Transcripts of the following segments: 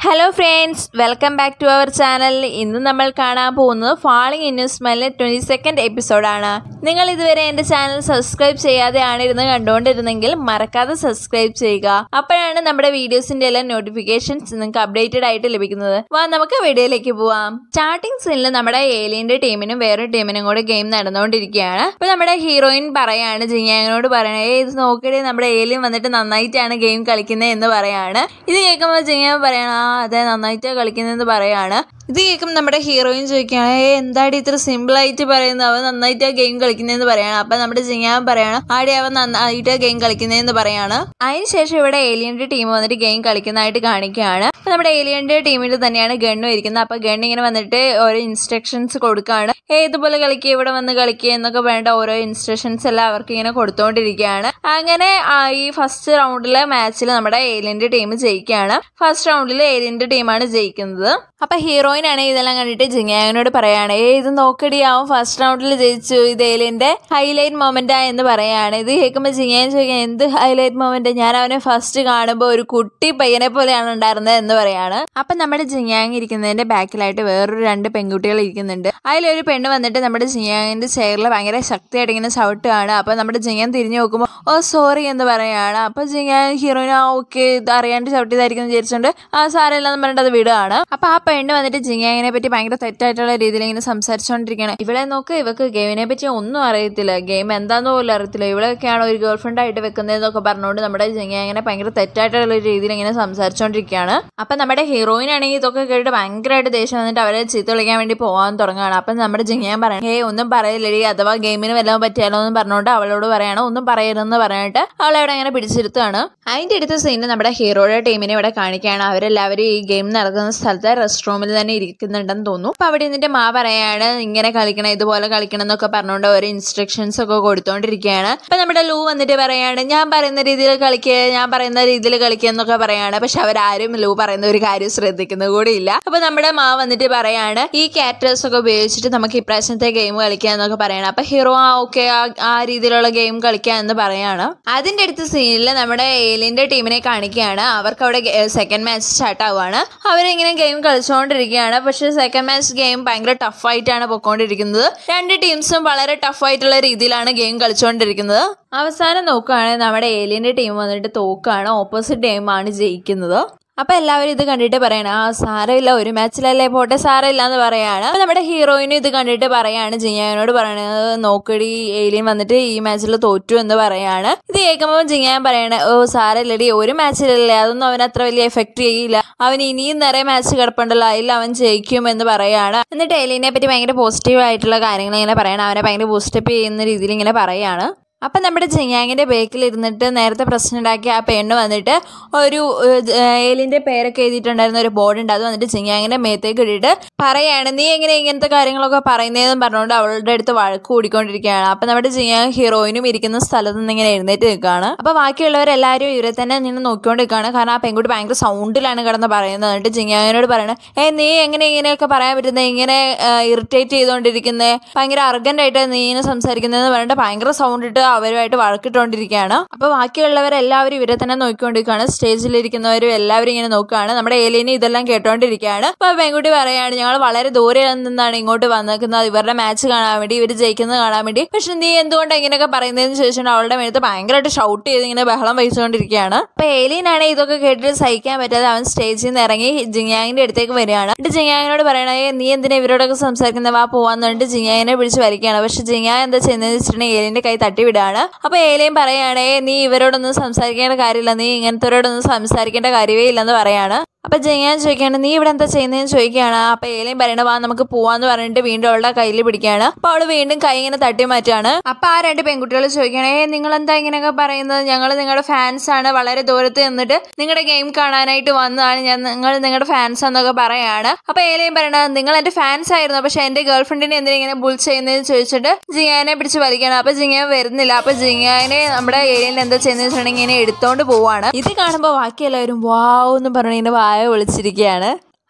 hello friends welcome back to our channel ഇന്ന് നമ്മൾ കാണാൻ പോകുന്നത് falling in smell twenty second എപ്പിസോഡാണ് നിങ്ങൾ ഇതുവരെ എൻ്റെ ചാനൽ സബ്സ്ക്രൈബ് ചെയ്യാതെയാണ് ഇരുന്ന് കണ്ടുകൊണ്ടിരുന്നെങ്കിൽ മറക്കാതെ സബ്സ്ക്രൈബ് ചെയ്യുക അപ്പോഴാണ് നമ്മുടെ വീഡിയോസിൻ്റെ എല്ലാം നോട്ടിഫിക്കേഷൻസ് നിങ്ങൾക്ക് അപ്ഡേറ്റഡ് ആയിട്ട് ലഭിക്കുന്നത് വാ നമുക്ക് വീഡിയോയിലേക്ക് പോവാം സ്റ്റാർട്ടിംഗ് സീനിൽ നമ്മുടെ ഏലിയൻ്റെ ടീമിനും വേറെ ടീമിനും കൂടെ ഗെയിം നടന്നുകൊണ്ടിരിക്കുകയാണ് അപ്പോൾ നമ്മുടെ ഹീറോയിൻ പറയാണ് ജിങ്ങാങ്ങിനോട് പറയണേ "ഏയ് ഇത് നോക്കിയേ നമ്മുടെ ഏലിയൻ വന്നിട്ട് നന്നായിട്ടാണ് ഗെയിം കളിക്കുന്നത് എന്ന് പറയാണ് ഇത് കേൾക്കുമ്പോൾ ജിങ്ങാൻ പറയണം ആ അതെ നന്നായിട്ടാ കളിക്കുന്നതെന്ന് പറയാണ് ഇത് കേൾക്കുമ്പോൾ നമ്മുടെ ഹീറോയിൻ ചോദിക്കുകയാണ് ഏ എന്താടി ഇത്ര സിമ്പിൾ ആയിട്ട് പറയുന്നത് അവൻ നന്നായിട്ടാ ഗെയിം കളിക്കുന്നതെന്ന് പറയാണ് അപ്പൊ നമ്മുടെ ജിങ്ങാൻ പറയണം ആടി അവൻ നന്നായിട്ടാ ഗെയിം കളിക്കുന്നതെന്ന് പറയാണ് അതിനുശേഷം ഇവിടെ ഏലിയന്റെ ടീം വന്നിട്ട് ഗെയിം കളിക്കുന്നതായിട്ട് കാണിക്കുകയാണ് അപ്പൊ നമ്മുടെ ഏലിയന്റെ ടീമിൽ തന്നെയാണ് ഗണ്ണും ഇരിക്കുന്നത് അപ്പൊ ഗൺ ഇങ്ങനെ വന്നിട്ട് ഓരോ ഇൻസ്ട്രക്ഷൻസ് കൊടുക്കുകയാണ് ഏ ഇതുപോലെ കളിക്കുക ഇവിടെ വന്ന് കളിക്കുക എന്നൊക്കെ വേണ്ട ഓരോ ഇൻസ്ട്രക്ഷൻസ് എല്ലാം അവർക്ക് ഇങ്ങനെ കൊടുത്തുകൊണ്ടിരിക്കുകയാണ് അങ്ങനെ ആ, ഈ ഫസ്റ്റ് റൗണ്ടിലെ മാച്ചിൽ നമ്മുടെ ഏലിയന്റെ ടീം ജയിക്കുകയാണ് ഫസ്റ്റ് റൗണ്ടിൽ ഏലിയന്റെ ടീമാണ് ജയിക്കുന്നത് അപ്പൊ ഹീറോയിൻ ആണ് ഇതെല്ലാം കണ്ടിട്ട് ജിങ്ങായനോട് പറയാണ് ഏ ഇത് നോക്കടി അവൻ ഫസ്റ്റ് റൗണ്ടിൽ ജയിച്ചു ഇത് ഏലിയന്റെ ഹൈലൈറ്റ് മൊമെന്റാ എന്ന് പറയാണ് ഇത് കേൾക്കുമ്പോൾ ജിങ്ങായൻ ചോദിക്കാൻ എന്ത് ഹൈലൈറ്റ് മൊമെന്റ് ഞാൻ അവനെ ഫസ്റ്റ് കാണുമ്പോൾ ഒരു കുട്ടി പയ്യനെ പോലെയാണ് ഉണ്ടായിരുന്നത് എന്ന് പറയാണ് അപ്പൊ നമ്മുടെ ജിങ്ങാങ് ഇരിക്കുന്നതിന്റെ ബാക്കിലായിട്ട് വേറൊരു രണ്ട് പെൺകുട്ടികൾ ഇരിക്കുന്നുണ്ട് അതിലൊരു പെണ്ണ് വന്നിട്ട് നമ്മുടെ ജിങ്ങാങ്ങിന്റെ ചെയറിൽ ഭയങ്കര ശക്തിയായിട്ട് ഇങ്ങനെ ചവിട്ടുകയാണ് അപ്പൊ നമ്മുടെ ജിങ്ങാൻ തിരിഞ്ഞു നോക്കുമ്പോൾ ഓ സോറി എന്ന് പറയാണ് അപ്പൊ ജിങ്ങാൻ ഹീറോയിൻ ആ ഓക്കെ ഇത് അറിയാണ്ട് ചവിട്ടിയതായിരിക്കും വിചാരിച്ചുകൊണ്ട് ആ സാരമില്ല എന്ന് പറഞ്ഞിട്ട് അത് വിടുകയാണ് അപ്പൊ ആ പെണ്ണ് വന്നിട്ട് ജിങ്ങാങ്ങിനെ പറ്റി ഭയങ്കര തെറ്റായിട്ടുള്ള രീതിയിൽ ഇങ്ങനെ സംസാരിച്ചുകൊണ്ടിരിക്കുകയാണ് ഇവളെ നോക്ക് ഇവക്ക് ഗെയിമിനെ പറ്റി ഒന്നും അറിയത്തില്ല ഗെയിം എന്താന്ന് പോലും അറിയത്തില്ല ഇവളൊക്കെയാണ് ഒരു ഗേൾ ഫ്രണ്ട് ആയിട്ട് വെക്കുന്നതെന്നൊക്കെ പറഞ്ഞുകൊണ്ട് നമ്മുടെ ജിങ്ങാങ്ങിനെ ഭയങ്കര തെറ്റായിട്ടുള്ള രീതിയിൽ ഇങ്ങനെ സംസാരിച്ചുകൊണ്ടിരിക്കുകയാണ് അപ്പൊ നമ്മുടെ ഹീറോയിൻ ആണെങ്കിൽ ഇതൊക്കെ കേട്ടിട്ട് ഭയങ്കരമായിട്ട് ദേഷ്യം വന്നിട്ട് അവരെ ചീത്ത വിളിക്കാൻ വേണ്ടി പോകാൻ തുടങ്ങുകയാണ് അപ്പൊ നമ്മുടെ ജിങ്ങാൻ പറയണം ഏ ഒന്നും പറയില്ലടി അഥവാ ഗെയിമിന് വല്ലതും പറ്റിയാലോ എന്ന് പറഞ്ഞുകൊണ്ട് അവളോട് പറയണം ഒന്നും പറയരുതെന്ന് പറഞ്ഞിട്ട് അവളെ അവിടെ അങ്ങനെ പിടിച്ചിരുത്തുകയാണ് അതിന്റെ അടുത്ത സീനിൽ നമ്മുടെ ഹീറോയുടെ ടീമിനെ ഇവിടെ കാണിക്കുകയാണ് അവരെല്ലാവരും ഈ ഗെയിം നടക്കുന്ന സ്ഥലത്തെ റെസ്റ്റ് റൂമിൽ തന്നെ ഇരിക്കുന്നുണ്ടെന്ന് തോന്നുന്നു അപ്പൊ അവിടെ നിന്നിട്ട് മാ പറയാണ് ഇങ്ങനെ കളിക്കണം ഇതുപോലെ കളിക്കണം എന്നൊക്കെ പറഞ്ഞുകൊണ്ട് ഓരോ ഇൻസ്ട്രക്ഷൻസ് ഒക്കെ കൊടുത്തോണ്ടിരിക്കുകയാണ് അപ്പൊ നമ്മുടെ ലൂ വന്നിട്ട് പറയാണ് ഞാൻ പറയുന്ന രീതിയിൽ കളിക്കുക ഞാൻ പറയുന്ന രീതിയിൽ കളിക്കുക എന്നൊക്കെ പറയാണ് പക്ഷെ അവരാരും ലൂ പറയുന്ന ഒരു കാര്യം ശ്രദ്ധിക്കുന്നത് കൂടിയില്ല അപ്പൊ നമ്മുടെ മാ വന്നിട്ട് പറയാണ് ഈ ക്യാരക്ടേഴ്സ് ഒക്കെ ഉപയോഗിച്ചിട്ട് നമുക്ക് ഇപ്രാവശ്യത്തെ ഗെയിം കളിക്കുക എന്നൊക്കെ പറയണം അപ്പൊ ഹീറോ ആ ഓക്കെ ആ രീതിയിലുള്ള ഗെയിം കളിക്കുക എന്ന് പറയാണ് അതിന്റെ അടുത്ത സീനിൽ നമ്മുടെ ഏലിന്റെ ടീമിനെ കാണിക്കുകയാണ് അവർക്ക് അവിടെ സെക്കൻഡ് മാച്ച് സ്റ്റാർട്ട് ആവുകയാണ് അവരിങ്ങനെ ഗെയിം കളിച്ചുകൊണ്ടിരിക്കുകയാണ് പക്ഷെ സെക്കൻഡ് മാച്ച് ഗെയിം ഭയങ്കര ടഫായിട്ടാണ് പൊക്കോണ്ടിരിക്കുന്നത് രണ്ട് ടീംസും വളരെ ടഫായിട്ടുള്ള രീതിയിലാണ് ഗെയിം കളിച്ചുകൊണ്ടിരിക്കുന്നത് അവസാനം നോക്കുകയാണെങ്കിൽ നമ്മുടെ ഏലിയന്റെ ടീം വന്നിട്ട് തോക്കാണ് ഓപ്പോസിറ്റ് ടീമാണ് ജയിക്കുന്നത് അപ്പൊ എല്ലാവരും ഇത് കണ്ടിട്ട് പറയണം ആ സാരമില്ല ഒരു മാച്ചിലല്ലേ പോട്ടെ സാരമില്ല എന്ന് പറയാണ് അപ്പൊ നമ്മുടെ ഹീറോയിനും ഇത് കണ്ടിട്ട് പറയാണ് ജിയാനോട് പറയണത് നോക്കടി ഏലിയൻ വന്നിട്ട് ഈ മാച്ചിൽ തോറ്റു എന്ന് പറയാണ് ഇത് കേൾക്കുമ്പോൾ ജിയാൻ പറയണേ ഓ സാരമില്ലടി ഒരു മാച്ചിലല്ലേ അതൊന്നും അവൻ അത്ര വലിയ എഫക്ട് ചെയ്യില്ല അവൻ ഇനിയും നിറയെ മാച്ച് കിടപ്പുണ്ടല്ലോ അതിൽ അവൻ ജയിക്കും എന്ന് പറയാണ് എന്നിട്ട് ഏലിയനെ പറ്റി ഭയങ്കര പോസിറ്റീവ് ആയിട്ടുള്ള കാര്യങ്ങൾ ഇങ്ങനെ പറയണം അവനെ ഭയങ്കര ബൂസ്റ്റപ്പ് ചെയ്യുന്ന രീതിയിൽ ഇങ്ങനെ പറയാണ് അപ്പം നമ്മുടെ ജിങ്ങാങ്ങിൻ്റെ ബേക്കിൽ ഇരുന്നിട്ട് നേരത്തെ പ്രശ്നം ഉണ്ടാക്കിയ ആ പെണ്ണ് വന്നിട്ട് ഒരു ഏലിൻ്റെ പേരൊക്കെ എഴുതിയിട്ടുണ്ടായിരുന്ന ഒരു ബോർഡ് ഉണ്ട് അത് വന്നിട്ട് ജിങ്ങാങ്ങിൻ്റെ മേത്തേക്ക് ഇട്ടിട്ട് പറയാണ് നീ എങ്ങനെ ഇങ്ങനത്തെ കാര്യങ്ങളൊക്കെ പറയുന്നതെന്ന് പറഞ്ഞുകൊണ്ട് അവളുടെ അടുത്ത് വഴക്ക് കൂടിക്കൊണ്ടിരിക്കുകയാണ് അപ്പം നമ്മുടെ ജിങ്ങാങ് ഹീറോയിനും ഇരിക്കുന്ന സ്ഥലത്ത് നിന്ന് ഇങ്ങനെ എഴുന്നേറ്റ് നിൽക്കുകയാണ് അപ്പോൾ ബാക്കിയുള്ളവരെല്ലാവരും ഇവരെ തന്നെ നിന്ന് നോക്കിക്കൊണ്ട് നിൽക്കുകയാണ് കാരണം ആ പെൺകുട്ടി ഭയങ്കര സൗണ്ടിലാണ് കിടന്ന് പറയുന്നത് എന്നിട്ട് ജിങ്ങാങ്ങിനോട് പറയണേ ഏ നീ എങ്ങനെ ഇങ്ങനെയൊക്കെ പറയാൻ പറ്റുന്നത് ഇങ്ങനെ ഇറിറ്റേറ്റ് ചെയ്തുകൊണ്ടിരിക്കുന്നത് ഭയങ്കര അർഗൻ്റ് ആയിട്ട് നീ ഇങ്ങനെ സംസാരിക്കുന്നതെന്ന് പറഞ്ഞിട്ട് ഭയങ്കര സൗണ്ട് ഇട്ട് അവരുമായിട്ട് വഴക്കിട്ടുകൊണ്ടിരിക്കുകയാണ് അപ്പൊ ബാക്കിയുള്ളവരെല്ലാവരും ഇവരെ തന്നെ നോക്കിക്കൊണ്ടിരിക്കുകയാണ് സ്റ്റേജിലിരിക്കുന്നവരും എല്ലാവരും ഇങ്ങനെ നോക്കുകയാണ് നമ്മുടെ ഏലിയനെ ഇതെല്ലാം കേട്ടോണ്ടിരിക്കുകയാണ് അപ്പൊ പെൺകുട്ടി പറയാണ് ഞങ്ങൾ വളരെ ദൂരെ നിന്നാണ് ഇങ്ങോട്ട് വന്നിരിക്കുന്നത് ഇവരുടെ മാച്ച് കാണാൻ വേണ്ടി ഇവർ ജയിക്കുന്നത് കാണാൻ വേണ്ടി പക്ഷെ നീ എന്തുകൊണ്ടാണ് ഇങ്ങനെയൊക്കെ പറയുന്നതെന്ന് ചോദിച്ചിട്ട് അവളുടെ മേലത്ത് ഭയങ്കരമായിട്ട് ഷൗട്ട് ചെയ്ത് ഇങ്ങനെ ബഹളം വഹിച്ചുകൊണ്ടിരിക്കുകയാണ് അപ്പൊ ഏലിയനാണ് ഇതൊക്കെ കേട്ടിട്ട് സഹിക്കാൻ പറ്റാതെ അവൻ സ്റ്റേജിൽ നിന്ന് ഇറങ്ങി ജിങ്ങാങ്ങിന്റെ അടുത്തേക്ക് വരികയാണ് എന്നിട്ട് ജിങ്ങാങ്ങിനോട് പറയണേ നീ എന്തിനാ ഇവരോടൊക്കെ സംസാരിക്കുന്നത് വാ പോവാന്ന് പറഞ്ഞിട്ട് ജിങ്ങാങ്ങിനെ പിടിച്ച് വരികയാണ് പക്ഷെ ജിങ്ങാ എന്താ ചെയ്യുന്നതെന്ന് വെച്ചിട്ടുണ്ടെങ്കിൽ ഏലിയന്റെ കൈ തട്ടി വിടുകയാണ് അപ്പൊ ഏലിയൻ പറയുകയാണേ നീ ഇവരോടൊന്നും സംസാരിക്കേണ്ട കാര്യമില്ല നീ ഇങ്ങനത്തെവരോടൊന്നും സംസാരിക്കേണ്ട കാര്യമേ ഇല്ലെന്ന് പറയാണ് അപ്പൊ ജയാൻ ചോദിക്കുകയാണ് നീ ഇവിടെ എന്താ ചെയ്യുന്നതെന്ന് ചോദിക്കുകയാണ് അപ്പൊ ഏലിയൻ പറയണ വാ നമുക്ക് പോവാന്ന് പറഞ്ഞിട്ട് വീണ്ടും അവളുടെ കയ്യിൽ പിടിക്കുകയാണ് അപ്പൊ അവള് വീണ്ടും കൈ ഇങ്ങനെ തട്ടി മാറ്റാണ് അപ്പൊ ആ രണ്ട് പെൺകുട്ടികൾ ചോദിക്കുകയാണ് ഏ നിങ്ങൾ എന്താ ഇങ്ങനെയൊക്കെ പറയുന്നത് ഞങ്ങൾ നിങ്ങളുടെ ഫാൻസ് ആണ് വളരെ ദൂരത്ത് നിന്നിട്ട് നിങ്ങളുടെ ഗെയിം കാണാനായിട്ട് വന്നതാണ് ഞാൻ നിങ്ങൾ നിങ്ങളുടെ ഫാൻസ് എന്നൊക്കെ പറയാണ് അപ്പൊ ഏലിയൻ പറയണത് നിങ്ങൾ എന്റെ ഫാൻസ് ആയിരുന്നു പക്ഷെ എന്റെ ഗേൾ ഫ്രണ്ടിനെ എന്തിനാ ഇങ്ങനെ ബുൾ ചെയ്യുന്നതെന്ന് ചോദിച്ചിട്ട് ജിയാനെ പിടിച്ച് വലിക്കണം അപ്പൊ ജിയാൻ വരുന്നില്ല അപ്പൊ ജിയാനെ നമ്മുടെ ഏലിയൻ എന്താ ചെയ്യുന്നത് വെച്ചിട്ടുണ്ടെങ്കിൽ ഇങ്ങനെ എടുത്തോണ്ട് പോവാണ് ഇത് കാണുമ്പോൾ ബാക്കി എല്ലാവരും വാവ് എന്ന് പറഞ്ഞ് ഇങ്ങനെ വായ വിളിച്ചിരിക്കുകയാണ്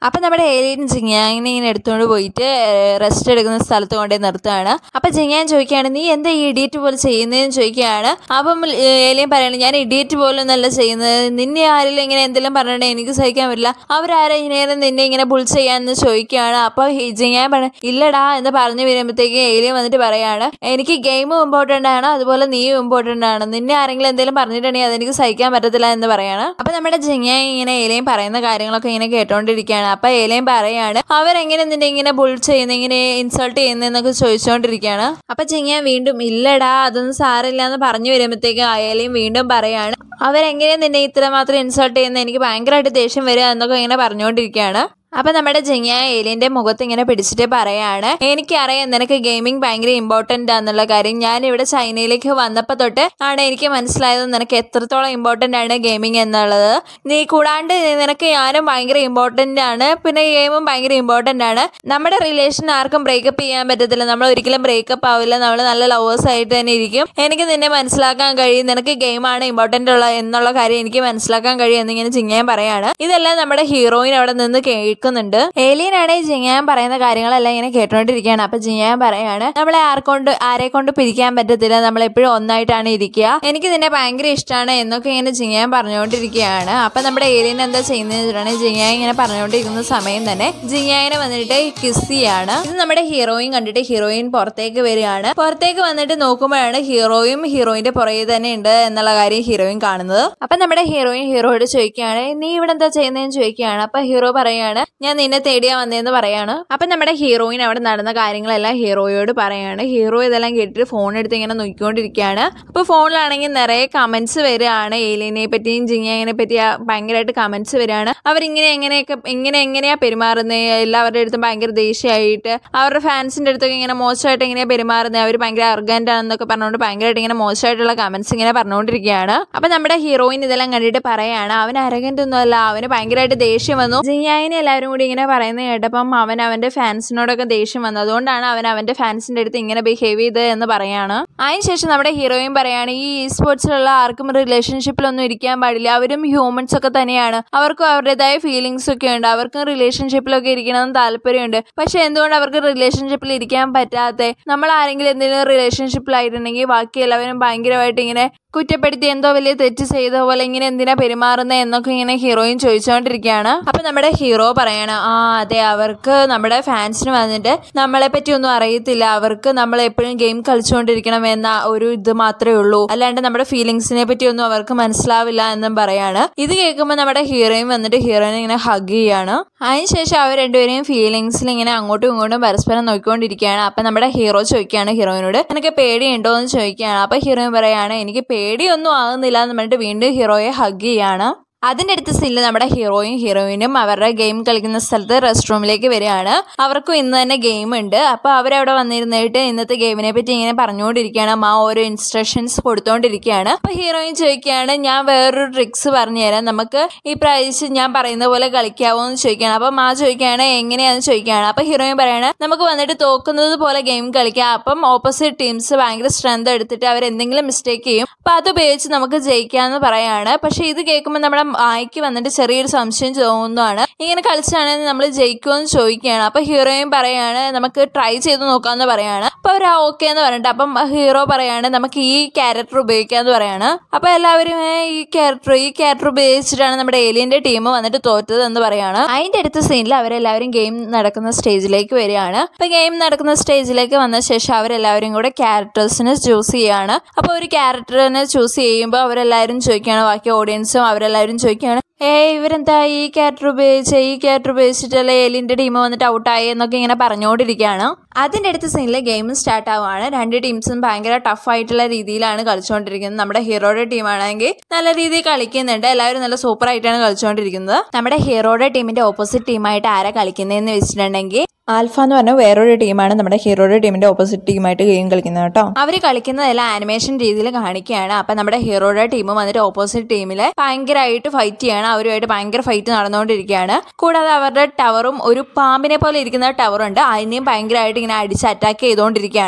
അപ്പം നമ്മുടെ ഏലിയൻ ജിങ്ങാങ്ങിനെ ഇങ്ങനെ എടുത്തുകൊണ്ട് പോയിട്ട് റെസ്റ്റ് എടുക്കുന്ന സ്ഥലത്ത് കൊണ്ടുപോയി നിർത്തുകയാണ് അപ്പം ജിങ്ങാൻ ചോദിക്കുകയാണ് നീ എന്താ ഈ ഇഡിയറ്റ് പോലെ ചെയ്യുന്നതെന്ന് ചോദിക്കുകയാണ് അപ്പം ഏലിയൻ പറയണം ഞാൻ ഇഡിയറ്റ് പോലെ ഒന്നല്ല ചെയ്യുന്നത് നിന്നെ ആരെങ്കിലും ഇങ്ങനെ എന്തെങ്കിലും പറഞ്ഞിട്ടുണ്ടെങ്കിൽ എനിക്ക് സഹിക്കാൻ പറ്റില്ല അവരാരാ ഇങ്ങനെ നിന്നെ ഇങ്ങനെ ബുൾ ചെയ്യാന്ന് ചോദിക്കുകയാണ് അപ്പോൾ ജിങ്ങാൻ പറ ഇല്ലടാ എന്ന് പറഞ്ഞു വരുമ്പോഴത്തേക്ക് ഏലിയൻ വന്നിട്ട് പറയാണ് എനിക്ക് ഗെയിമും ഇമ്പോർട്ടൻ്റ് ആണ് അതുപോലെ നീയും ഇമ്പോർട്ടൻ്റ് ആണ് നിന്നെ ആരെങ്കിലും എന്തെങ്കിലും പറഞ്ഞിട്ടുണ്ടെങ്കിൽ അതെനിക്ക് സഹിക്കാൻ പറ്റത്തില്ല എന്ന് പറയാണ് അപ്പൊ നമ്മുടെ ജിങ്ങാൻ ഇങ്ങനെ ഏലയും പറയുന്ന കാര്യങ്ങളൊക്കെ ഇങ്ങനെ കേട്ടോണ്ടിരിക്കുകയാണ് അപ്പൊ ഏലയും പറയാണ് അവരെങ്ങനെ നിന്നെ ഇങ്ങനെ ബുൾ ചെയ്യുന്ന ഇങ്ങനെ ഇൻസൾട്ട് ചെയ്യുന്നതെന്നൊക്കെ ചോദിച്ചുകൊണ്ടിരിക്കുകയാണ് അപ്പൊ ജിങ്ങാൻ വീണ്ടും ഇല്ലടാ അതൊന്നും സാരമില്ല എന്ന് പറഞ്ഞു വരുമ്പോഴത്തേക്ക് ഏലയും വീണ്ടും പറയാണ് അവരെങ്ങനെ നിന്നെ ഇത്രമാത്രം ഇൻസൾട്ട് ചെയ്യുന്ന എനിക്ക് ഭയങ്കരമായിട്ട് ദേഷ്യം വരിക എന്നൊക്കെ ഇങ്ങനെ പറഞ്ഞുകൊണ്ടിരിക്കുകയാണ് അപ്പൊ നമ്മുടെ ജിങ്ങിയ ഏലിയന്റെ മുഖത്ത് ഇങ്ങനെ പിടിച്ചിട്ട് പറയാണ് എനിക്കറിയാം നിനക്ക് ഗെയിമിംഗ് ഭയങ്കര ഇമ്പോർട്ടന്റ് ആണെന്നുള്ള കാര്യം ഞാൻ ഇവിടെ ചൈനയിലേക്ക് വന്നപ്പോൾ തൊട്ട് ആണ് എനിക്ക് മനസ്സിലായത് നിനക്ക് എത്രത്തോളം ഇമ്പോർട്ടന്റ് ആണ് ഗെയിമിംഗ് എന്നുള്ളത് നീ കൂടാണ്ട് നിനക്ക് ഞാനും ഭയങ്കര ഇമ്പോർട്ടന്റ് ആണ് പിന്നെ ഗെയിമും ഭയങ്കര ഇമ്പോർട്ടന്റ് ആണ് നമ്മുടെ റിലേഷൻ ആർക്കും ബ്രേക്കപ്പ് ചെയ്യാൻ പറ്റത്തില്ല നമ്മൾ ഒരിക്കലും ബ്രേക്കപ്പ് ആവില്ല നമ്മൾ നല്ല ലവേഴ്സ് ആയിട്ട് തന്നെ ഇരിക്കും എനിക്ക് നിന്നെ മനസ്സിലാക്കാൻ കഴിയും നിനക്ക് ഗെയിമാണ് ഇമ്പോർട്ടന്റ് ഉള്ള എന്നുള്ള കാര്യം എനിക്ക് മനസ്സിലാക്കാൻ കഴിയും എന്നിങ്ങനെ ജിങ്ങാൻ പറയാണ് ഇതെല്ലാം നമ്മുടെ ഹീറോയിൻ അവിടെ നിന്ന് കേൾക്കുന്നുണ്ട് ഏലിയൻ ആണെങ്കിൽ ജിങ്ങാൻ പറയുന്ന കാര്യങ്ങളെല്ലാം ഇങ്ങനെ കേട്ടോണ്ടിരിക്കുകയാണ് അപ്പൊ ജിങ്ങാൻ പറയാണ് നമ്മളെ ആർക്കൊണ്ട് ആരെ കൊണ്ട് പിരിക്കാൻ പറ്റത്തില്ല നമ്മൾ എപ്പോഴും ഒന്നായിട്ടാണ് ഇരിക്കുക എനിക്ക് നിന്നെ ഭയങ്കര ഇഷ്ടമാണ് എന്നൊക്കെ ഇങ്ങനെ ജിങ്ങാൻ പറഞ്ഞുകൊണ്ടിരിക്കുകയാണ് അപ്പൊ നമ്മുടെ ഏലിയൻ എന്താ ചെയ്യുന്നത് വെച്ചിട്ടുണ്ടെങ്കിൽ ജിങ്ങാൻ ഇങ്ങനെ പറഞ്ഞുകൊണ്ടിരിക്കുന്ന സമയം തന്നെ ജിങ്ങായിനെ വന്നിട്ട് കിസ് ചെയ്യാണ് ഇത് നമ്മുടെ ഹീറോയിൻ കണ്ടിട്ട് ഹീറോയിൻ പുറത്തേക്ക് വരികയാണ് പുറത്തേക്ക് വന്നിട്ട് നോക്കുമ്പോഴാണ് ഹീറോയും ഹീറോയിന്റെ പുറകെ തന്നെ ഉണ്ട് എന്നുള്ള കാര്യം ഹീറോയിൻ കാണുന്നത് അപ്പൊ നമ്മുടെ ഹീറോയിൻ ഹീറോയോട് ചോദിക്കുകയാണ് നീ ഇവിടെ എന്താ ചെയ്യുന്നതെന്ന് ചോദിക്കുകയാണ് അപ്പൊ ഹീറോ പറയാണ് ഞാൻ നിന്നെ തേടിയാ വന്നതെന്ന് പറയാണ് അപ്പൊ നമ്മുടെ ഹീറോയിൻ അവിടെ നടന്ന കാര്യങ്ങളെല്ലാം ഹീറോയോട് പറയാണ് ഹീറോ ഇതെല്ലാം കേട്ടിട്ട് ഫോൺ എടുത്ത് ഇങ്ങനെ നോക്കിക്കൊണ്ടിരിക്കുകയാണ് അപ്പൊ ഫോണിലാണെങ്കിൽ നിറയെ കമന്റ്സ് വരികയാണ് ഏലിയനെ പറ്റിയും ജിങ്ങിയനെ പറ്റി ഭയങ്കരമായിട്ട് കമന്റ്സ് വരികയാണ് അവരിങ്ങനെ എങ്ങനെയൊക്കെ ഇങ്ങനെ എങ്ങനെയാ പെരുമാറുന്നത് എല്ലാവരുടെ അടുത്തും ഭയങ്കര ദേഷ്യമായിട്ട് അവരുടെ ഫാൻസിന്റെ അടുത്തൊക്കെ ഇങ്ങനെ മോശമായിട്ട് എങ്ങനെയാ പെരുമാറുന്നത് അവർ ഭയങ്കര അർഗന്റ് ആണെന്നൊക്കെ പറഞ്ഞുകൊണ്ട് ഭയങ്കരമായിട്ട് ഇങ്ങനെ മോശമായിട്ടുള്ള കമന്റ്സ് ഇങ്ങനെ പറഞ്ഞുകൊണ്ടിരിക്കുകയാണ് അപ്പൊ നമ്മുടെ ഹീറോയിൻ ഇതെല്ലാം കണ്ടിട്ട് പറയാണ് അവൻ അരഗന്റ് ഒന്നുമല്ല അവന് ഭയങ്കരമായിട്ട് ദേഷ്യം വന്നു ജിയായിനെ എല്ലാവരും കൂടി ഇങ്ങനെ പറയുന്നത് കേട്ടപ്പം അവൻ അവന്റെ ഫാൻസിനോടൊക്കെ ദേഷ്യം വന്നു അതുകൊണ്ടാണ് അവൻ അവന്റെ ഫാൻസിന്റെ അടുത്ത് ഇങ്ങനെ ബിഹേവ് ചെയ്തത് എന്ന് പറയാണ് അതിനുശേഷം നമ്മുടെ ഹീറോയിൻ പറയാണ് ഈ സ്പോർട്സിലുള്ള ആർക്കും റിലേഷൻഷിപ്പിലൊന്നും ഇരിക്കാൻ പാടില്ല അവരും ഹ്യൂമൻസ് ഒക്കെ തന്നെയാണ് അവർക്കും അവരുടേതായ ഫീലിങ്സ് ഒക്കെ ഉണ്ട് അവർക്കും റിലേഷൻഷിപ്പിലൊക്കെ ഇരിക്കണമെന്ന് താല്പര്യമുണ്ട് പക്ഷെ എന്തുകൊണ്ട് അവർക്ക് റിലേഷൻഷിപ്പിൽ ഇരിക്കാൻ പറ്റാതെ നമ്മൾ ആരെങ്കിലും എന്തെങ്കിലും റിലേഷൻഷിപ്പിലായിട്ടുണ്ടെങ്കിൽ ബാക്കി എല്ലാവരും ഭയങ്കരമായിട്ട് ഇങ്ങനെ കുറ്റപ്പെടുത്തി എന്തോ വലിയ തെറ്റ് ചെയ്ത പോലെ ഇങ്ങനെ എന്തിനാ പെരുമാറുന്നത് എന്നൊക്കെ ഇങ്ങനെ ഹീറോയിൻ ചോദിച്ചുകൊണ്ടിരിക്കുകയാണ് അപ്പൊ നമ്മുടെ ഹീറോ പറയണം ആ അതെ അവർക്ക് നമ്മുടെ ഫാൻസിന് വന്നിട്ട് നമ്മളെ പറ്റി ഒന്നും അറിയത്തില്ല അവർക്ക് നമ്മൾ എപ്പോഴും ഗെയിം കളിച്ചുകൊണ്ടിരിക്കണം എന്ന ഒരു ഇത് മാത്രമേ ഉള്ളൂ അല്ലാണ്ട് നമ്മുടെ ഫീലിങ്സിനെ പറ്റി ഒന്നും അവർക്ക് മനസ്സിലാവില്ല എന്നും പറയാണ് ഇത് കേൾക്കുമ്പോൾ നമ്മുടെ ഹീറോയിൻ വന്നിട്ട് ഹീറോയിനെ ഇങ്ങനെ ഹഗ് ചെയ്യാണ് അതിനുശേഷം അവർ രണ്ടുപേരെയും ഫീലിങ്സിൽ ഇങ്ങനെ അങ്ങോട്ടും ഇങ്ങോട്ടും പരസ്പരം നോക്കിക്കൊണ്ടിരിക്കുകയാണ് അപ്പൊ നമ്മുടെ ഹീറോ ചോദിക്കുകയാണ് ഹീറോയിനോട് നിനക്ക് പേടിയുണ്ടോ എന്ന് ചോദിക്കുകയാണ് അപ്പൊ ഹീറോയിൻ പറയാണ് എനിക്ക് പേടിയൊന്നും ആകുന്നില്ല എന്ന് പറഞ്ഞിട്ട് വീണ്ടും ഹീറോയെ ഹഗ് ചെയ്യാണ് അതിൻ്റെ അടുത്ത സീനിൽ നമ്മുടെ ഹീറോയും ഹീറോയിനും അവരുടെ ഗെയിം കളിക്കുന്ന സ്ഥലത്ത് റെസ്റ്റ് റൂമിലേക്ക് വരികയാണ് അവർക്കും ഇന്ന് തന്നെ ഗെയിം ഉണ്ട് അപ്പോൾ അവരവിടെ വന്നിരുന്നിട്ട് ഇന്നത്തെ ഗെയിമിനെ പറ്റി ഇങ്ങനെ പറഞ്ഞുകൊണ്ടിരിക്കുകയാണ് ആ ഓരോ ഇൻസ്ട്രക്ഷൻസ് കൊടുത്തുകൊണ്ടിരിക്കുകയാണ് അപ്പോൾ ഹീറോയിൻ ചോദിക്കുകയാണ് ഞാൻ വേറൊരു ട്രിക്സ് പറഞ്ഞുതരാം നമുക്ക് ഈ പ്രാവശ്യം ഞാൻ പറയുന്ന പോലെ കളിക്കാവോ എന്ന് ചോദിക്കുകയാണ് അപ്പോൾ മാ ചോദിക്കുകയാണ് എങ്ങനെയാണെന്ന് ചോദിക്കുകയാണ് അപ്പോൾ ഹീറോയിൻ പറയാണ് നമുക്ക് വന്നിട്ട് തോക്കുന്നത് പോലെ ഗെയിം കളിക്കാം അപ്പം ഓപ്പോസിറ്റ് ടീംസ് ഭയങ്കര സ്ട്രെങ്ത് എടുത്തിട്ട് അവർ എന്തെങ്കിലും മിസ്റ്റേക്ക് ചെയ്യും അപ്പം അത് ഉപയോഗിച്ച് നമുക്ക് ജയിക്കാമെന്ന് പറയാണ് പക്ഷേ ഇത് കേൾക്കുമ്പോൾ നമ്മുടെ ആയിക്ക് വന്നിട്ട് ചെറിയൊരു സംശയം തോന്നുന്നതാണ് ഇങ്ങനെ കളിച്ചാണെങ്കിൽ നമ്മൾ ജയിക്കുമെന്ന് ചോദിക്കുകയാണ് അപ്പൊ ഹീറോയും പറയാണ് നമുക്ക് ട്രൈ ചെയ്ത് നോക്കാമെന്ന് പറയാണ് അപ്പൊ അവർ ഓക്കെ എന്ന് പറഞ്ഞിട്ട് അപ്പം ഹീറോ പറയാണ് നമുക്ക് ഈ ക്യാരക്ടർ ഉപയോഗിക്കാന്ന് പറയാണ് അപ്പൊ എല്ലാവരും "ഏ, ഈ ക്യാരക്ടർ ഈ ക്യാരക്ടർ ഉപയോഗിച്ചിട്ടാണ് നമ്മുടെ ഏലിയന്റെ ടീം വന്നിട്ട് തോറ്റത് എന്ന് പറയാണ് അതിന്റെ അടുത്ത സീനിൽ അവരെല്ലാവരും ഗെയിം നടക്കുന്ന സ്റ്റേജിലേക്ക് വരികയാണ് അപ്പൊ ഗെയിം നടക്കുന്ന സ്റ്റേജിലേക്ക് വന്ന ശേഷം അവരെല്ലാവരും കൂടെ ക്യാരക്ടേഴ്സിനെ ചൂസ് ചെയ്യാണ് അപ്പൊ ഒരു ക്യാരക്ടറിനെ ചൂസ് ചെയ്യുമ്പോൾ അവരെല്ലാവരും ചോദിക്കുകയാണ് ബാക്കി ഓഡിയൻസും അവരെല്ലാവരും ചോദിക്കുകയാണ് ഏ ഇവരെന്താ ഈ ക്യാരക്ടർ ഉപയോഗിച്ച് ഈ ക്യാരക്ടർ ഉപയോഗിച്ചിട്ടല്ലേ എലിന്റെ ടീം വന്നിട്ട് ഔട്ടായി എന്നൊക്കെ ഇങ്ങനെ പറഞ്ഞുകൊണ്ടിരിക്കുകയാണ് അതിന്റെ അടുത്ത സീനിൽ ഗെയിം സ്റ്റാർട്ട് ആവുകയാണ് രണ്ട് ടീംസും ഭയങ്കര ടഫ് ആയിട്ടുള്ള രീതിയിലാണ് കളിച്ചുകൊണ്ടിരിക്കുന്നത് നമ്മുടെ ഹീറോയുടെ ടീമാണെങ്കിൽ നല്ല രീതിയിൽ കളിക്കുന്നുണ്ട് എല്ലാവരും നല്ല സൂപ്പർ ആയിട്ടാണ് കളിച്ചുകൊണ്ടിരിക്കുന്നത് നമ്മുടെ ഹീറോയുടെ ടീമിന്റെ ഓപ്പോസിറ്റ് ടീമായിട്ട് ആരാ കളിക്കുന്നതെന്ന് വെച്ചിട്ടുണ്ടെങ്കിൽ ആൽഫ എന്ന് പറഞ്ഞ വേറൊരു ടീമാണ് നമ്മുടെ ഹീറോയുടെ ടീമിന്റെ ഓപ്പോസിറ്റ് ടീമായിട്ട് ഗെയിം കളിക്കുന്നത് കേട്ടോ അവർ കളിക്കുന്നതെല്ലാം ആനിമേഷൻ രീതിയിൽ കാണിക്കുകയാണ് അപ്പൊ നമ്മുടെ ഹീറോയുടെ ടീം വന്നിട്ട് ഓപ്പോസിറ്റ് ടീമില് ഭയങ്കരമായിട്ട് ഫൈറ്റ് ചെയ്യാണ് അവരുമായിട്ട് ഭയങ്കര ഫൈറ്റ് നടന്നുകൊണ്ടിരിക്കുകയാണ് കൂടാതെ അവരുടെ ടവറും ഒരു പാമ്പിനെ പോലെ ഇരിക്കുന്ന ടവറുണ്ട് അതിനെയും ഭയങ്കരമായിട്ട് ഇങ്ങനെ അടിച്ച് അറ്റാക്ക് ചെയ്തുകൊണ്ടിരിക്കുകയാണ്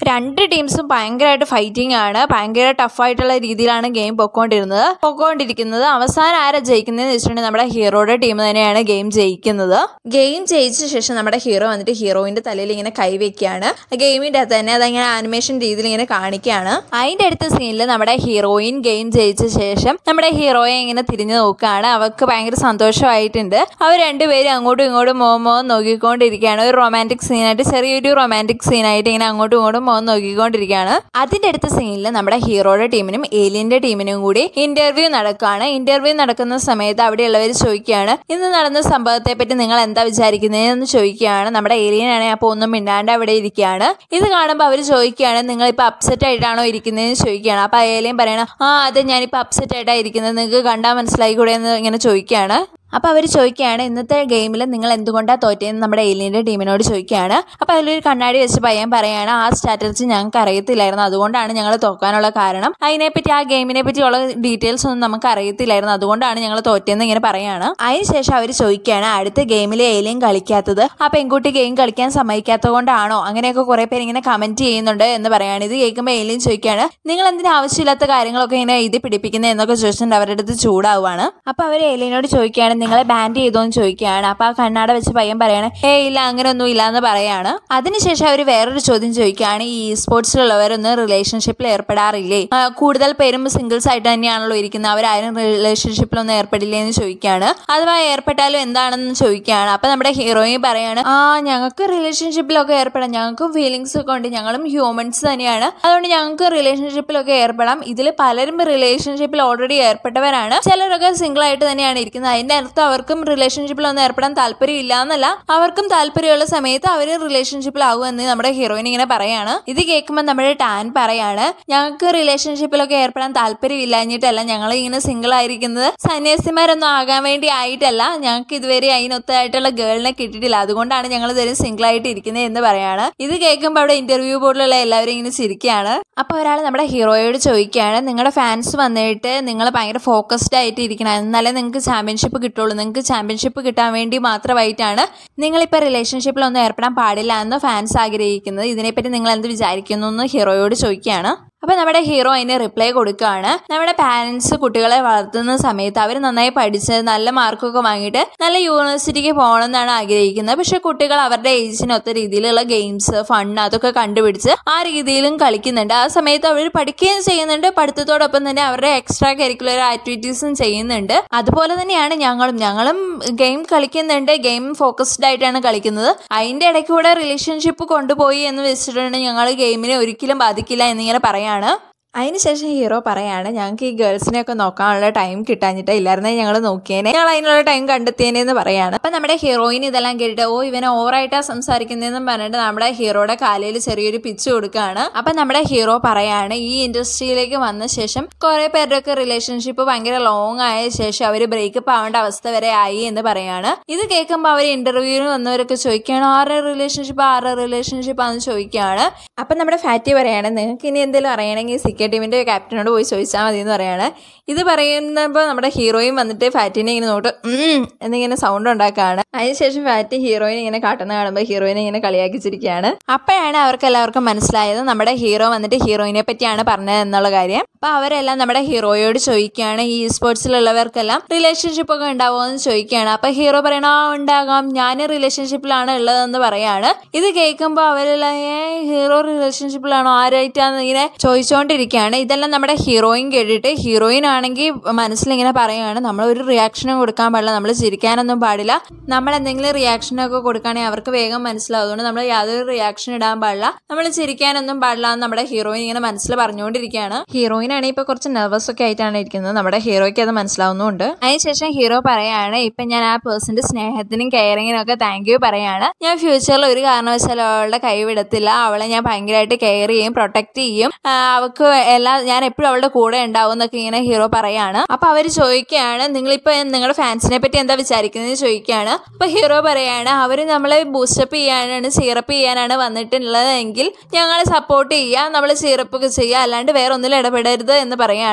രണ്ട് ടീംസും ഭയങ്കരമായിട്ട് ഫൈറ്റിംഗ് ആണ് ഭയങ്കര ടഫായിട്ടുള്ള രീതിയിലാണ് ഗെയിം പൊക്കോണ്ടിരുന്നത് പൊക്കോണ്ടിരിക്കുന്നത് അവസാനം ആരാ ജയിക്കുന്നതെന്ന് വെച്ചിട്ടുണ്ടെങ്കിൽ നമ്മുടെ ഹീറോയുടെ ടീം തന്നെയാണ് ഗെയിം ജയിക്കുന്നത് ഗെയിം ജയിച്ച ശേഷം നമ്മുടെ ഹീറോ വന്നിട്ട് ഹീറോയിന്റെ തലയിൽ ഇങ്ങനെ കൈവയ്ക്കുകയാണ് ഗെയിമിന്റെ അകത്ത് തന്നെ അതങ്ങനെ ആനിമേഷൻ രീതിയിൽ ഇങ്ങനെ കാണിക്കുകയാണ് അതിന്റെ അടുത്ത സീനിൽ നമ്മുടെ ഹീറോയിൻ ഗെയിം ജയിച്ച ശേഷം നമ്മുടെ ഹീറോയെ ഇങ്ങനെ തിരിഞ്ഞു നോക്കുകയാണ് അവർക്ക് ഭയങ്കര സന്തോഷമായിട്ടുണ്ട് അവർ രണ്ടുപേരും അങ്ങോട്ടും ഇങ്ങോട്ടും മുഖം മുഖം നോക്കിക്കൊണ്ടിരിക്കുകയാണ് ഒരു റൊമാൻറ്റിക് സീനായിട്ട് ചെറിയൊരു റൊമാൻറ്റിക് സീനായിട്ട് ഇങ്ങനെ അങ്ങോട്ടും ഇങ്ങോട്ടും മുഖം നോക്കിക്കൊണ്ടിരിക്കുകയാണ് അതിന്റെ അടുത്ത സീനിൽ നമ്മുടെ ഹീറോയുടെ ടീമിനും ഏലിയന്റെ ടീമിനും കൂടി ഇന്റർവ്യൂ നടക്കുകയാണ് ഇന്റർവ്യൂ നടക്കുന്ന സമയത്ത് അവിടെയുള്ളവർ ചോദിക്കുകയാണ് ഇന്ന് നടന്ന സംഭവത്തെ പറ്റി നിങ്ങൾ എന്താ വിചാരിക്കുന്നതെന്ന് ചോദിക്കുകയാണ് നമ്മുടെ ഏലിയൻ ആണെങ്കിൽ അപ്പോൾ ഒന്നും മിണ്ടാണ്ട് അവിടെ ഇരിക്കുകയാണ് ഇത് കാണുമ്പോൾ അവർ ചോദിക്കുകയാണ് നിങ്ങൾ ഇപ്പൊ അപ്സെറ്റ് ആയിട്ടാണോ ഇരിക്കുന്നതെന്ന് ചോദിക്കുകയാണ് അപ്പൊ ഏലിയൻ പറയണം ആ അതെ ഞാനിപ്പോൾ അപ്സെറ്റ് ആയിട്ടാണ് ഇരിക്കുന്നത് നിങ്ങൾക്ക് കണ്ടാൽ മനസ്സിലായിക്കൂടെ എന്ന് ഇങ്ങനെ ചോദിക്കുകയാണ് അപ്പോൾ അവർ ചോദിക്കുകയാണ് ഇന്നത്തെ ഗെയിമിൽ നിങ്ങൾ എന്തുകൊണ്ടാണ് തോറ്റതെന്ന് നമ്മുടെ ഏലിയൻ്റെ ടീമിനോട് ചോദിക്കുകയാണ് അപ്പോൾ അതിലൊരു കണ്ണാടി വെച്ച് പയ്യൻ പറയുകയാണ് ആ സ്ട്രാറ്റജി ഞങ്ങൾക്ക് അറിയത്തില്ലായിരുന്നു അതുകൊണ്ടാണ് ഞങ്ങൾ തോക്കാനുള്ള കാരണം അതിനെപ്പറ്റി ആ ഗെയിമിനെ പറ്റിയുള്ള ഡീറ്റെയിൽസ് ഒന്നും നമുക്ക് അറിയത്തില്ലായിരുന്നു അതുകൊണ്ടാണ് ഞങ്ങൾ തോറ്റതെന്ന് ഇങ്ങനെ പറയാണ് അതിനുശേഷം അവർ ചോദിക്കുകയാണ് അടുത്ത ഗെയിമിൽ ഏലിയൻ കളിക്കാത്തത് ആ പെൺകുട്ടി ഗെയിം കളിക്കാൻ സമ്മതിക്കാത്തത് കൊണ്ടാണോ അങ്ങനെയൊക്കെ കുറെ പേര് ഇങ്ങനെ കമന്റ് ചെയ്യുന്നുണ്ട് എന്ന് പറയാണ് ഇത് കേൾക്കുമ്പോൾ ഏലിയൻ ചോദിക്കുകയാണ് നിങ്ങൾ എന്തിനാ ആവശ്യമില്ലാത്ത കാര്യങ്ങളൊക്കെ ഇങ്ങനെ എഴുതി പിടിപ്പിക്കുന്നത് എന്നൊക്കെ ചോദിച്ചിട്ടുണ്ട് അവരുടെ അടുത്ത് ചൂടാവുകയാണ് അപ്പോൾ അവർ ഏലിയനോട് ചോദിക്കുകയാണ് നിങ്ങളെ ബാൻ ചെയ്തോന്ന് ചോദിക്കുകയാണ് അപ്പോൾ ആ കണ്ണാട വെച്ച് പയ്യൻ പറയാണ് ഏ ഇല്ല അങ്ങനെയൊന്നും ഇല്ല എന്ന് പറയാണ് അതിനുശേഷം അവർ വേറൊരു ചോദ്യം ചോദിക്കുകയാണ് ഈ സ്പോർട്സിലുള്ളവരൊന്നും റിലേഷൻഷിപ്പിൽ ഏർപ്പെടാറില്ലേ ആ, കൂടുതൽ പേരും സിംഗിൾസ് ആയിട്ട് തന്നെയാണല്ലോ ഇരിക്കുന്നത് അവരാരും റിലേഷൻഷിപ്പിലൊന്നും ഏർപ്പെടില്ലേ എന്ന് ചോദിക്കുകയാണ് അഥവാ ഏർപ്പെട്ടാലും എന്താണെന്ന് ചോദിക്കുകയാണ് അപ്പൊ നമ്മുടെ ഹീറോയിൻ പറയാണ് ആ ഞങ്ങൾക്ക് റിലേഷൻഷിപ്പിലൊക്കെ ഏർപ്പെടാം ഞങ്ങൾക്കും ഫീലിങ്സ് ഒക്കെ ഉണ്ട് ഞങ്ങളും ഹ്യൂമൻസ് തന്നെയാണ് അതുകൊണ്ട് ഞങ്ങൾക്ക് റിലേഷൻഷിപ്പിലൊക്കെ ഏർപ്പെടാം ഇതിൽ പലരും റിലേഷൻഷിപ്പിൽ ഓൾറെഡി ഏർപ്പെട്ടവരാണ് ചിലരൊക്കെ സിംഗിൾ ആയിട്ട് തന്നെയാണ് ഇരിക്കുന്നത് അതിന്റെ അർത്ഥം അവർക്കും റിലേഷൻഷിപ്പിലൊന്നും ഏർപ്പെടാൻ താല്പര്യം ഇല്ല എന്നല്ല അവർക്കും താല്പര്യമുള്ള സമയത്ത് അവർ റിലേഷൻഷിപ്പിലാകും എന്ന് നമ്മുടെ ഹീറോയിൻ ഇങ്ങനെ പറയാണ് ഇത് കേൾക്കുമ്പോൾ നമ്മുടെ ടാൻ പറയാണ് ഞങ്ങൾക്ക് റിലേഷൻഷിപ്പിലൊക്കെ ഏർപ്പെടാൻ താല്പര്യമില്ലാഞ്ഞിട്ടല്ല ഞങ്ങൾ ഇങ്ങനെ സിംഗിൾ ആയിരിക്കുന്നത് സന്യാസിമാരൊന്നും ആകാൻ വേണ്ടി ആയിട്ടല്ല ഞങ്ങൾക്ക് ഇതുവരെ അതിനൊത്തായിട്ടുള്ള ഗേളിനെ കിട്ടിയിട്ടില്ല അതുകൊണ്ടാണ് ഞങ്ങൾ ഇതുവരെ സിംഗിൾ ആയിട്ട് ഇരിക്കുന്നത് എന്ന് പറയാണ് ഇത് കേൾക്കുമ്പോൾ അവിടെ ഇന്റർവ്യൂ ബോർഡിലുള്ള എല്ലാവരും ഇങ്ങനെ ചിരിക്കുകയാണ് അപ്പോൾ ഒരാൾ നമ്മുടെ ഹീറോയോട് ചോദിക്കുകയാണ് നിങ്ങളുടെ ഫാൻസ് വന്നിട്ട് നിങ്ങൾ ഭയങ്കര ഫോക്കസ്ഡ് ആയിട്ട് ഇരിക്കണം എന്നാലേ നിങ്ങൾക്ക് ചാമ്പ്യൻഷിപ്പ് കിട്ടുള്ളൂ നിങ്ങൾക്ക് ചാമ്പ്യൻഷിപ്പ് കിട്ടാൻ വേണ്ടി മാത്രമായിട്ടാണ് നിങ്ങളിപ്പോൾ റിലേഷൻഷിപ്പിലൊന്നും ഏർപ്പെടാൻ പാടില്ല എന്ന് ഫാൻസ് ആഗ്രഹിക്കുന്നത് ഇതിനെപ്പറ്റി നിങ്ങൾ എന്ത് വിചാരിക്കുന്നു എന്ന് ഹീറോയോട് ചോദിക്കുകയാണ് അപ്പോൾ നമ്മുടെ ഹീറോ അതിന് റിപ്ലൈ കൊടുക്കുകയാണ് നമ്മുടെ പാരൻസ് കുട്ടികളെ വളർത്തുന്ന സമയത്ത് അവർ നന്നായി പഠിച്ച് നല്ല മാർക്കൊക്കെ വാങ്ങിയിട്ട് നല്ല യൂണിവേഴ്സിറ്റിക്ക് പോകണം എന്നാണ് ആഗ്രഹിക്കുന്നത് പക്ഷെ കുട്ടികൾ അവരുടെ ഏജിനൊത്ത രീതിയിലുള്ള ഗെയിംസ് ഫണ്ട് അതൊക്കെ കണ്ടുപിടിച്ച് ആ രീതിയിലും കളിക്കുന്നുണ്ട് ആ സമയത്ത് അവർ പഠിക്കുകയും ചെയ്യുന്നുണ്ട് പഠിത്തത്തോടൊപ്പം തന്നെ അവരുടെ എക്സ്ട്രാ കരിക്കുലർ ആക്ടിവിറ്റീസും ചെയ്യുന്നുണ്ട് അതുപോലെ തന്നെയാണ് ഞങ്ങളും ഞങ്ങളും ഗെയിം കളിക്കുന്നുണ്ട് ഗെയിം ഫോക്കസ്ഡ് ആയിട്ടാണ് കളിക്കുന്നത് അതിന്റെ ഇടയ്ക്ക് കൂടെ റിലേഷൻഷിപ്പ് കൊണ്ടുപോയി എന്ന് വെച്ചിട്ടുണ്ടെങ്കിൽ ഞങ്ങൾ ഗെയിമിനെ ഒരിക്കലും ബാധിക്കില്ല എന്നിങ്ങനെ പറയാണ് അതിനുശേഷം ഹീറോ പറയാണ് ഞങ്ങൾക്ക് ഈ ഗേൾസിനെ ഒക്കെ നോക്കാനുള്ള ടൈം കിട്ടാഞ്ഞിട്ട് ഇല്ലായിരുന്നേ ഞങ്ങൾ നോക്കിയേനെ ഞങ്ങൾ അതിനുള്ള ടൈം കണ്ടെത്തിയേനെ എന്ന് പറയാണ് അപ്പൊ നമ്മുടെ ഹീറോയിൻ ഇതെല്ലാം കേട്ടിട്ട് ഓ ഇവനെ ഓവറായിട്ടാ സംസാരിക്കുന്നതെന്നും പറഞ്ഞിട്ട് നമ്മുടെ ഹീറോയുടെ കാലയിൽ ചെറിയൊരു പിച്ച് കൊടുക്കുകയാണ് അപ്പൊ നമ്മുടെ ഹീറോ പറയാണ് ഈ ഇൻഡസ്ട്രിയിലേക്ക് വന്ന ശേഷം കുറെ പേരുടെ ഒക്കെ റിലേഷൻഷിപ്പ് ഭയങ്കര ലോങ് ആയ ശേഷം അവര് ബ്രേക്കപ്പ് ആവേണ്ട അവസ്ഥ വരെ ആയി എന്ന് പറയാണ് ഇത് കേൾക്കുമ്പോൾ അവർ ഇന്റർവ്യൂവിന് വന്നവരൊക്കെ ചോദിക്കുകയാണ് ആരുടെ റിലേഷൻഷിപ്പ് ആരുടെ റിലേഷൻഷിപ്പ് ആണെന്ന് ചോദിക്കുകയാണ് അപ്പൊ നമ്മുടെ ഫാറ്റി പറയാണ് നിങ്ങൾക്ക് ഇനി എന്തെങ്കിലും അറിയണമെങ്കിൽ സിക്ക ടീമിന്റെ ക്യാപ്റ്റനോട് പോയി ചോദിച്ചാൽ മതി എന്ന് പറയാണ് ഇത് പറയുമ്പോൾ നമ്മുടെ ഹീറോയും വന്നിട്ട് ഫാറ്റിനെ ഇങ്ങനെ നോട്ട് ഉം എന്നിങ്ങനെ സൗണ്ട് ഉണ്ടാക്കുകയാണ് അതിനുശേഷം ഫാറ്റി ഹീറോയിനെ ഇങ്ങനെ കാട്ടുന്ന കാണുമ്പോൾ ഹീറോയിനെ ഇങ്ങനെ കളിയാക്കിച്ചിരിക്കുകയാണ് അപ്പോഴാണ് അവർക്ക് എല്ലാവർക്കും മനസ്സിലായത് നമ്മുടെ ഹീറോ വന്നിട്ട് ഹീറോയിനെ പറ്റിയാണ് പറഞ്ഞത് എന്നുള്ള കാര്യം അപ്പൊ അവരെല്ലാം നമ്മുടെ ഹീറോയോട് ചോദിക്കുകയാണ് ഈ സ്പോർട്സിലുള്ളവർക്കെല്ലാം റിലേഷൻഷിപ്പ് ഒക്കെ ഉണ്ടാവുമോ എന്ന് ചോദിക്കുകയാണ് അപ്പൊ ഹീറോ പറയണ ആ ഉണ്ടാകാം ഞാൻ റിലേഷൻഷിപ്പിലാണ് ഉള്ളതെന്ന് പറയാണ് ഇത് കേൾക്കുമ്പോൾ അവരെല്ലാം ഏ ഹീറോ റിലേഷൻഷിപ്പിലാണോ ആരായിട്ടാന്ന് ഇങ്ങനെ ചോദിച്ചുകൊണ്ടിരിക്കുകയാണ് ഇതെല്ലാം നമ്മുടെ ഹീറോയിൻ കേട്ടിട്ട് ഹീറോയിൻ ആണെങ്കിൽ മനസ്സിലിങ്ങനെ പറയുകയാണ് നമ്മൾ ഒരു റിയാക്ഷനും കൊടുക്കാൻ പാടില്ല നമ്മൾ ചിരിക്കാനൊന്നും പാടില്ല നമ്മൾ എന്തെങ്കിലും റിയാക്ഷനൊക്കെ കൊടുക്കുകയാണെങ്കിൽ അവർക്ക് വേഗം മനസ്സിലാവും അതുകൊണ്ട് നമ്മൾ യാതൊരു റിയാക്ഷൻ ഇടാൻ പാടില്ല നമ്മൾ ചിരിക്കാനൊന്നും പാടില്ല എന്ന് നമ്മുടെ ഹീറോയിൻ ഇങ്ങനെ മനസ്സിൽ പറഞ്ഞുകൊണ്ടിരിക്കുകയാണ് ഹീറോയിൻ ആണെങ്കിൽ ഇപ്പൊ കുറച്ച് നെർവസ് ഒക്കെ ആയിട്ടാണ് ഇരിക്കുന്നത് നമ്മുടെ ഹീറോയ്ക്ക് അത് മനസ്സിലാവുന്നുണ്ട് അതിനുശേഷം ഹീറോ പറയാണ് ഇപ്പൊ ഞാൻ ആ പേഴ്സന്റെ സ്നേഹത്തിനും കെയറിങ്ങിനും ഒക്കെ താങ്ക് യു പറയാണ് ഞാൻ ഫ്യൂച്ചറിൽ ഒരു കാരണവശാലും അവളുടെ കൈ വിടത്തില്ല അവളെ ഞാൻ ഭയങ്കരമായിട്ട് കെയർ ചെയ്യും പ്രൊട്ടക്ട് ചെയ്യും ആ, അവൾക്ക് എല്ലാ ഞാൻ എപ്പോഴും അവളുടെ കൂടെ ഉണ്ടാവും എന്നൊക്കെ ഇങ്ങനെ ഹീറോ പറയാണ് അപ്പൊ അവര് ചോദിക്കുകയാണ് നിങ്ങളിപ്പോ നിങ്ങളുടെ ഫാൻസിനെ പറ്റി എന്താ വിചാരിക്കുന്നത് ചോദിക്കുകയാണ് അപ്പൊ ഹീറോ പറയാണ് അവര് നമ്മളെ ബൂസ്റ്റപ്പ് ചെയ്യാനാണ് സീറപ്പ് ചെയ്യാനാണ് വന്നിട്ടുള്ളതെങ്കിൽ ഞങ്ങളെ സപ്പോർട്ട് ചെയ്യുക നമ്മൾ സീറപ്പ് ഒക്കെ ചെയ്യുക അല്ലാണ്ട് വേറെ ഒന്നിലും ഇടപെടരുത് എന്ന് പറയാണ്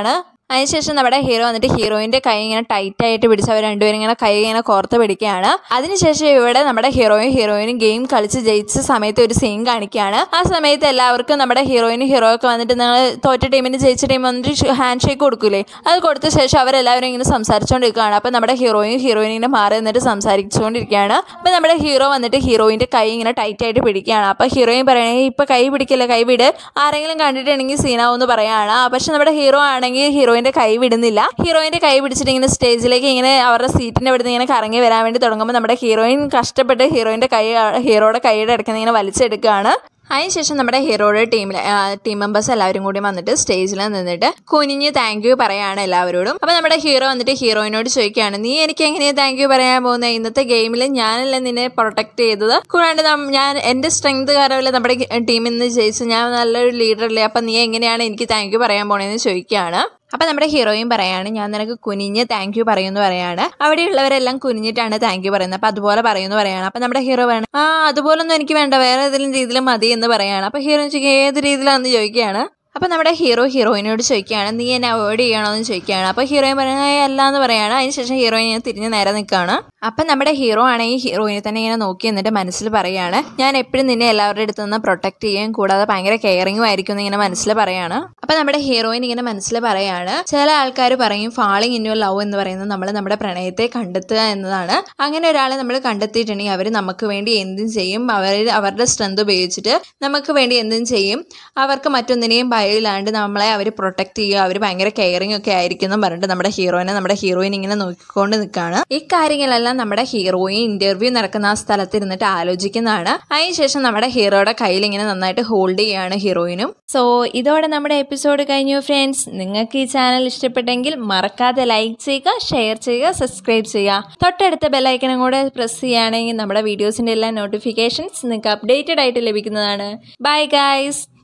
അതിനുശേഷം നമ്മുടെ ഹീറോ വന്നിട്ട് ഹീറോയിൻ്റെ കൈ ഇങ്ങനെ ടൈറ്റ് ആയിട്ട് പിടിച്ച് അവർ രണ്ടുപേരും ഇങ്ങനെ കൈ ഇങ്ങനെ കോർത്ത് പിടിക്കുകയാണ് അതിനുശേഷം ഇവിടെ നമ്മുടെ ഹീറോയും ഹീറോയിനും ഗെയിം കളിച്ച് ജയിച്ച സമയത്ത് ഒരു സീൻ കാണിക്കുകയാണ് ആ സമയത്ത് എല്ലാവർക്കും നമ്മുടെ ഹീറോയിനും ഹീറോ ഒക്കെ വന്നിട്ട് നിങ്ങൾ തോറ്റ ടീമിന് ജയിച്ച ടീം വന്നിട്ട് ഹാൻഡ് ഷേക്ക് കൊടുക്കൂലേ അത് കൊടുത്ത ശേഷം അവരെല്ലാവരും ഇങ്ങനെ സംസാരിച്ചുകൊണ്ടിരിക്കുകയാണ് അപ്പം നമ്മുടെ ഹീറോയും ഹീറോയിനും ഇങ്ങനെ മാറി നിന്നിട്ട് സംസാരിച്ചുകൊണ്ടിരിക്കുകയാണ് അപ്പം നമ്മുടെ ഹീറോ വന്നിട്ട് ഹീറോയിൻ്റെ കൈ ഇങ്ങനെ ടൈറ്റ് ആയിട്ട് പിടിക്കുകയാണ് അപ്പം ഹീറോയിൻ പറയണേ ഇപ്പം കൈ പിടിക്കില്ല കൈ വിട് ആരെങ്കിലും കണ്ടിട്ടുണ്ടെങ്കിൽ സീനാവെന്ന് പറയാണ് പക്ഷെ നമ്മുടെ ഹീറോ ആണെങ്കിൽ ഹീറോയിൻ്റെ കൈ വിടുന്നില്ല ഹീറോയിൻ്റെ കൈ പിടിച്ചിട്ട് ഇങ്ങനെ സ്റ്റേജിലേക്ക് ഇങ്ങനെ അവരുടെ സീറ്റിൻ്റെ അവിടെ ഇങ്ങനെ കറങ്ങി വരാൻ വേണ്ടി തുടങ്ങുമ്പോൾ നമ്മുടെ ഹീറോയിൻ കഷ്ടപ്പെട്ട് ഹീറോയിൻ്റെ കൈ ഹീറോയുടെ കൈയുടെ ഇടയ്ക്ക് ഇങ്ങനെ വലിച്ചെടുക്കുകയാണ് അതിനുശേഷം നമ്മുടെ ഹീറോയുടെ ടീമിൽ ടീം മെമ്പേഴ്സ് എല്ലാവരും കൂടി വന്നിട്ട് സ്റ്റേജിൽ നിന്നിട്ട് കുനിഞ്ഞ് താങ്ക് യു പറയാണ് എല്ലാവരോടും അപ്പോൾ നമ്മുടെ ഹീറോ വന്നിട്ട് ഹീറോയിനോട് ചോദിക്കുകയാണ് നീ എനിക്ക് എങ്ങനെയാണ് താങ്ക് യു പറയാൻ പോകുന്നത് ഇന്നത്തെ ഗെയിമിൽ ഞാനല്ലേ നിന്നെ പ്രൊട്ടക്ട് ചെയ്തത് കൂടാണ്ട് നം- ഞാൻ എൻ്റെ സ്ട്രെങ്ത് കാരണമല്ലേ നമ്മുടെ ടീമിൽ നിന്ന് ജയിച്ചു ഞാൻ നല്ലൊരു ലീഡറല്ലേ അപ്പം നീ എങ്ങനെയാണ് എനിക്ക് താങ്ക് യു പറയാൻ പോണേന്ന് ചോദിക്കുകയാണ് അപ്പം നമ്മുടെ ഹീറോയും പറയാണ് ഞാൻ നിനക്ക് കുനിഞ്ഞ് താങ്ക് യു പറയുമെന്ന് പറയാണ് അവിടെയുള്ളവരെല്ലാം കുനിഞ്ഞിട്ടാണ് താങ്ക് യു പറയുന്നത് അപ്പം അതുപോലെ പറയുമെന്ന് പറയാണ് അപ്പം നമ്മുടെ ഹീറോ പറയണം ആ അതുപോലൊന്നും എനിക്ക് വേണ്ട വേറെ ഏതെങ്കിലും രീതിയിൽ മതി എന്ന് പറയാണ് അപ്പം ഹീറോ ചോദിക്കുക ഏത് രീതിയിലാണെന്ന് ചോദിക്കുകയാണ് അപ്പം നമ്മുടെ ഹീറോ ഹീറോയിനോട് ചോദിക്കുകയാണ് നീ എന്നെ അവോയ്ഡ് ചെയ്യണമെന്ന് ചോദിക്കുകയാണ് അപ്പോൾ ഹീറോയിൻ പറയുന്നത് "ഏയ് അല്ല എന്ന് പറയാണ് അതിനുശേഷം ഹീറോയിൻ ഇങ്ങനെ തിരിഞ്ഞ് നേരെ നിൽക്കുകയാണ് അപ്പം നമ്മുടെ ഹീറോ ആണെങ്കിൽ ഹീറോയിനെ തന്നെ ഇങ്ങനെ നോക്കി എന്നിട്ട് മനസ്സിൽ പറയാണ് ഞാൻ എപ്പോഴും നിന്നെ എല്ലാവരുടെ അടുത്ത് നിന്ന് പ്രൊട്ടക്ട് ചെയ്യുകയും കൂടാതെ ഭയങ്കര കെയറിങ്ങും ആയിരിക്കും എന്ന് ഇങ്ങനെ മനസ്സിൽ പറയാണ് അപ്പം നമ്മുടെ ഹീറോയിൻ ഇങ്ങനെ മനസ്സിൽ പറയാണ് ചില ആൾക്കാർ പറയും ഫാളിങ് ഇൻ യുവർ ലവ് എന്ന് പറയുന്നത് നമ്മൾ നമ്മുടെ പ്രണയത്തെ കണ്ടെത്തുക എന്നതാണ് അങ്ങനെ ഒരാളെ നമ്മൾ കണ്ടെത്തിയിട്ടുണ്ടെങ്കിൽ അവർ നമുക്ക് വേണ്ടി എന്തും ചെയ്യും അവർ അവരുടെ സ്ട്രെങ്ത് ഉപയോഗിച്ചിട്ട് നമുക്ക് വേണ്ടി എന്തും ചെയ്യും അവർക്ക് മറ്റൊന്നിനെയും ഭയമില്ലാണ്ട് നമ്മളെ അവർ പ്രൊട്ടക്ട് ചെയ്യുക അവർ ഭയങ്കര കെയറിങ് ഒക്കെ ആയിരിക്കും എന്ന് പറഞ്ഞിട്ട് നമ്മുടെ ഹീറോയിനെ നമ്മുടെ ഹീറോയിൻ ഇങ്ങനെ നോക്കിക്കൊണ്ട് നിൽക്കുകയാണ് ഈ കാര്യങ്ങളെല്ലാം നമ്മുടെ ഹീറോയിൻ ഇന്റർവ്യൂ നടക്കുന്ന ആ സ്ഥലത്ത് ഇരുന്നിട്ട് ആലോചിക്കുന്നതാണ് അതിനുശേഷം നമ്മുടെ ഹീറോയുടെ കയ്യിൽ ഇങ്ങനെ നന്നായിട്ട് ഹോൾഡ് ചെയ്യുകയാണ് ഹീറോയിനും സോ ഇതോടെ നമ്മുടെ എപ്പിസോഡ് കഴിഞ്ഞു ഫ്രണ്ട്സ് നിങ്ങൾക്ക് ഈ ചാനൽ ഇഷ്ടപ്പെട്ടെങ്കിൽ മറക്കാതെ ലൈക്ക് ചെയ്യുക ഷെയർ ചെയ്യുക സബ്സ്ക്രൈബ് ചെയ്യുക തൊട്ടടുത്ത ബെല്ലൈക്കനും കൂടെ പ്രസ് ചെയ്യുകയാണെങ്കിൽ നമ്മുടെ വീഡിയോസിൻ്റെ എല്ലാ നോട്ടിഫിക്കേഷൻസ് നിങ്ങൾക്ക് അപ്ഡേറ്റഡ് ആയിട്ട് ലഭിക്കുന്നതാണ് ബൈ ഗൈസ്